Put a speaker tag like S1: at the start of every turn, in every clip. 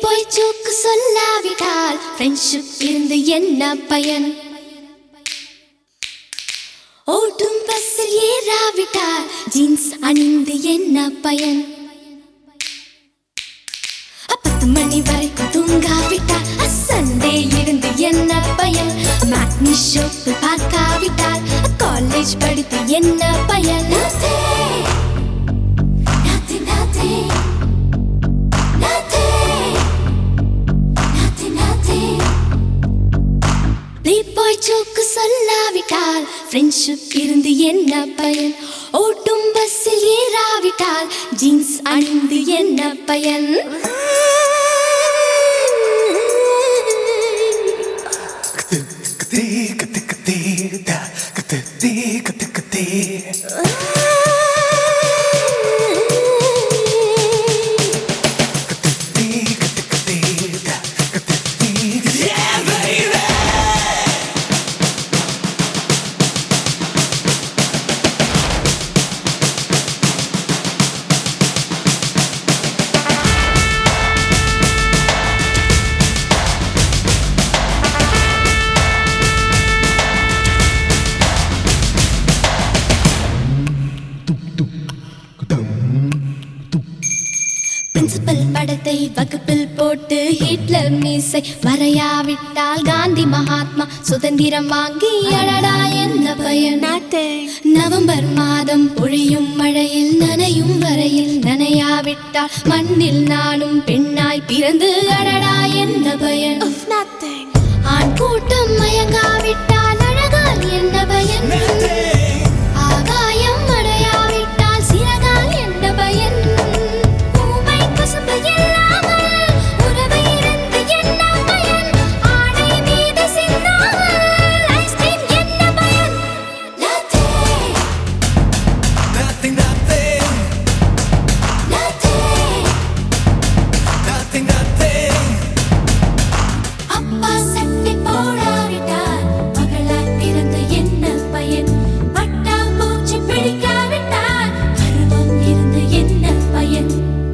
S1: போய் சூக்கு சொல்லாவிட்டால் ஃப்ரெண்ட்ஷிப் இருந்து என்ன பயன் ஓட்டும் பஸ்ஸில் ஏறாவிட்டால் ஜீன்ஸ் அணிந்து என்ன பயன் பத்து மணி வரைக்கும் தூங்காவிட்டால் சண்டே இருந்து என்ன பயன் மேட்னி ஷோக்கு பார்க்காவிட்டால் காலேஜ் படித்து என்ன பயன் Nothing, nothing, nothing, nothing, nothing. நீ போய் சோக்கு சொல்லாவிட்டால் ஃப்ரெண்ட்ஷிப் இருந்து என்ன பயன் ஓட்டும் பஸ்ஸில் ஏறாவிட்டால் ஜீன்ஸ் அணிந்து என்ன பயன் பிரின்சிபல் படத்தை வகுப்பில் போட்டு ஹிட்லர் மீசை வரையாவிட்டால் காந்தி மகாத்மா சுதந்திரம் வாங்கி அடடா என்ன பயன் நவம்பர் மாதம் பொழியும் மழையில் நனையும் வரையில் நனையாவிட்டால் மண்ணில் நானும் பெண்ணாய் பிறந்து அடடா என்ன பயன் ஆண் கூட்டம் மயங்காவிட்டால் அழகால் என்ன பயன் ஆகாயம் அடையாவிட்டால் சிறகால் என்ன பயன் பூமை கசப்பு இல்லாமல் உறவு இருந்து என்ன பயன் ஆடை மீது சிந்தாமல் ஐஸ்கிரீம் என்ன பயன் Nothing,
S2: Nothing, nothing,
S1: nothing.
S2: nothing, nothing.
S1: அப்பா சட்டை போடாவிட்டால் மகளாய் பிறந்து என்ன பயன் பட்டாம்பூச்சி பிடிக்காவிட்டால் கருவம் இருந்து என்ன பயன்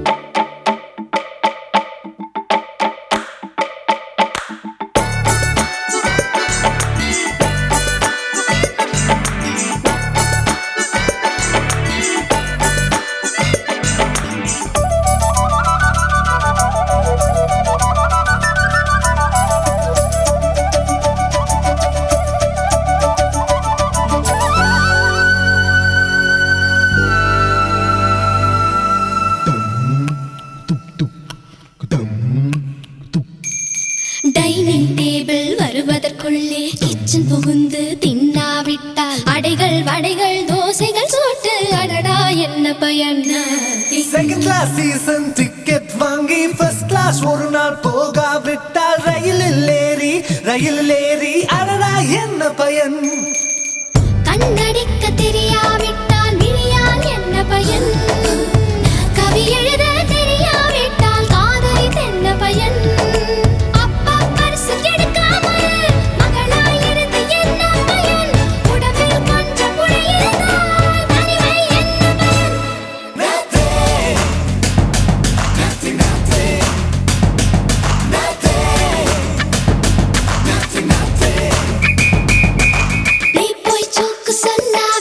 S1: டைனிங் டேபிள் வருவதற்குள்ளே கிச்சன் புகுந்து தின்னாவிட்டால் அடைகள் வடைகள் தோசைகள் சோட்டு அடடா என்ன பயன்
S2: Second class season ticket வாங்கி first class ஒரு நாள் போகாவிட்டால் ரயிலில் ஏறி ரயிலில் ஏறி அடடா என்ன பயன்
S1: கண்ணடிக்க தெரியாவிட்டால் விழியால் என்ன பயன் கவி எழுத தெரியாவிட்டால் காதலித்து என்ன பயன் அப்பா பரிசு எடுக்காமல் மகளாயிருந்து என்ன பயன் உடம்பில் கொஞ்சம் புழை இருந்தால் தனிமை என்ன பயன்
S2: Nothing, nothing, nothing, nothing, nothing, nothing.
S1: நீ போய் சோக்கு சொன்னா